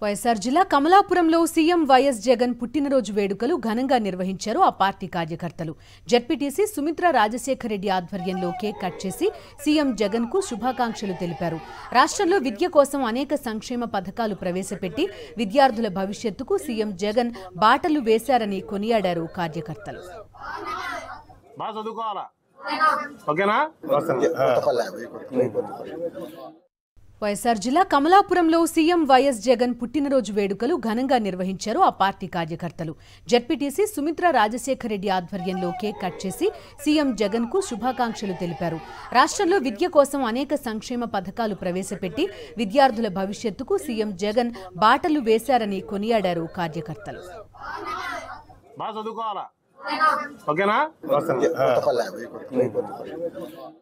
వైఎస్ఆర్ జిల్లా కమలాపురంలో CM YS Jagan పుట్టినరోజు వేడుకలు ఘనంగా నిర్వహించారు ఆ పార్టీ కార్యకర్తలు జడ్పీటీసీ సుమిత్ర రాజశేఖర రెడ్డి ఆధ్వర్యంలో కేక్ కట్ చేసి సీఎం జగన్ కు శుభాకాంక్షలు తెలిపారు రాష్ట్రంలో విద్య కోసం అనేక సంక్షేమ పథకాలు ప్రవేశపెట్టి విద్యార్థుల భవిష్యత్తుకు సీఎం జగన్ బాటలు వేశారని కొనియాడారు కార్యకర్తలు బాగా చదువుకోవాలా ఓకేనా వైఎస్ఆర్ జిల్లా కమలాపురంలో సీఎం వైఎస్ జగన్ పుట్టినరోజు వేడుకలు ఘనంగా నిర్వహించారు ఆ పార్టీ కార్యకర్తలు జడ్పీటీసీ సుమిత్ర రాజశేఖర రెడ్డి ఆధ్వర్యంలో కేక్ కట్ చేసి సీఎం జగన్ కు శుభాకాంక్షలు తెలిపారు రాష్ట్రంలో విద్య కోసం అనేక సంక్షేమ పథకాలు ప్రవేశపెట్టి విద్యార్థుల భవిష్యత్తుకు సీఎం జగన్ బాటలు వేశారని కొనియాడారు కార్యకర్తలు బాగా చదువుకోవాలా ఓకేనా కొత్తపల్లి